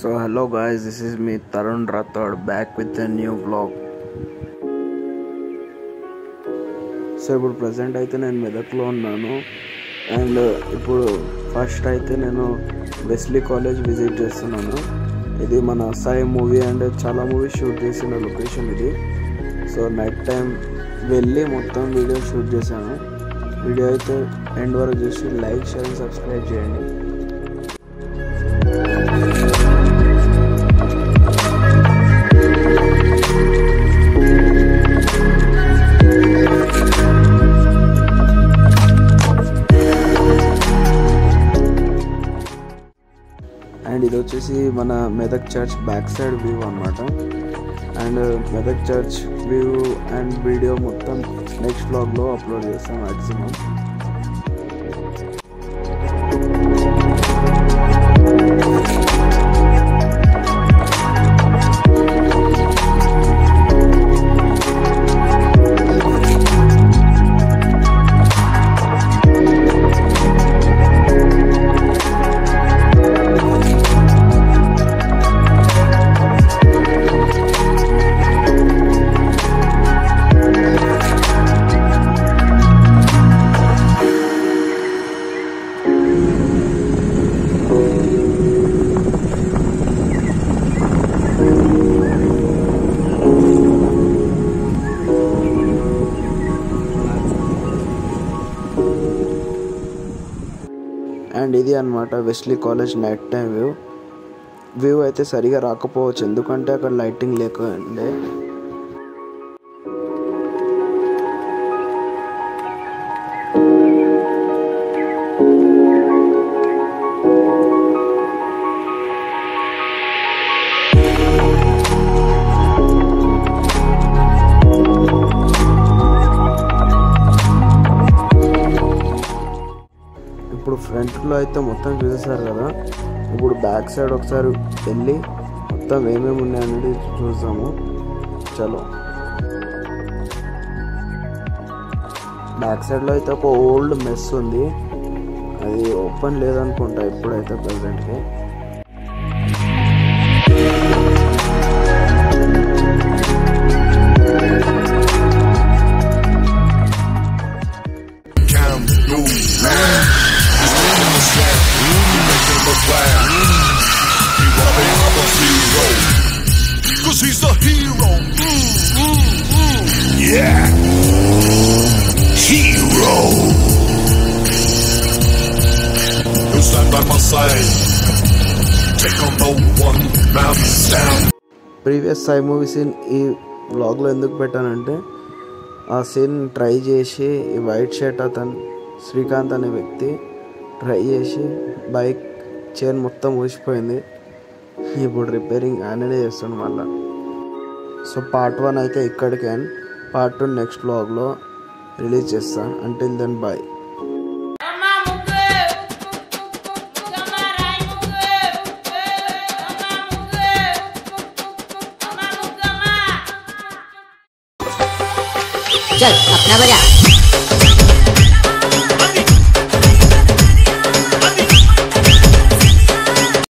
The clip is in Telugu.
So hello guys, this is me Tarun Rathod back with a new vlog. So ఇప్పుడు ప్రజెంట్ అయితే నేను మెదక్లో ఉన్నాను అండ్ ఇప్పుడు ఫస్ట్ అయితే నేను వెస్లీ కాలేజ్ విజిట్ చేస్తున్నాను ఇది మన సాయి మూవీ అండ్ చాలా మూవీ షూట్ చేసిన లొకేషన్ ఇది సో నైట్ టైం వెళ్ళి మొత్తం వీడియో షూట్ చేశాను వీడియో అయితే ఎండ్ వరకు చూసి లైక్ షేర్ సబ్స్క్రైబ్ చేయండి అండ్ ఇది వచ్చేసి మన Medak church back side view అనమాట and Medak church view and video మొత్తం నెక్స్ట్ బ్లాగ్లో అప్లోడ్ చేస్తాం మ్యాక్సిమం అండ్ ఇది అనమాట Wesley college night time view view అయితే సరిగా రాకపోవచ్చు ఎందుకంటే అక్కడ లైటింగ్ లేకుండే ఇప్పుడు ఫ్రంట్లో అయితే మొత్తం చూసేసారు కదా ఇప్పుడు బ్యాక్ సైడ్ ఒకసారి వెళ్ళి మొత్తం ఏమేమి ఉన్నాయనేది చూద్దాము చలో బ్యాక్ సైడ్లో అయితే ఒక ఓల్డ్ మెస్ ఉంది అది ఓపెన్ లేదనుకుంటా ఇప్పుడైతే ప్రజెంట్కి Cam no man. His name on the slab. Make him look wild. He walking up a zero. Cause he's the hero. Mm, mm, mm. Yeah. Hero. He'll stand by my side. Take on no one man stand. Previous Sai movie scene ఈ బ్లాగ్లో ఎందుకు పెట్టానంటే ఆ సీన్ ట్రై చేసి ఈ వైట్ షర్ట్ అతను శ్రీకాంత్ అనే వ్యక్తి ట్రై చేసి బైక్ చైన్ మొత్తం ఊసిపోయింది ఇప్పుడు రిపేరింగ్ ఆయననే చేస్తుండు మళ్ళా సో పార్ట్ వన్ అయితే ఇక్కడికి అండ్ పార్ట్ టూ నెక్స్ట్ బ్లాగ్లో రిలీజ్ చేస్తాను until then bye Toma mujer, toma rai mujer, toma mujer, toma mujer. चल अपना बजा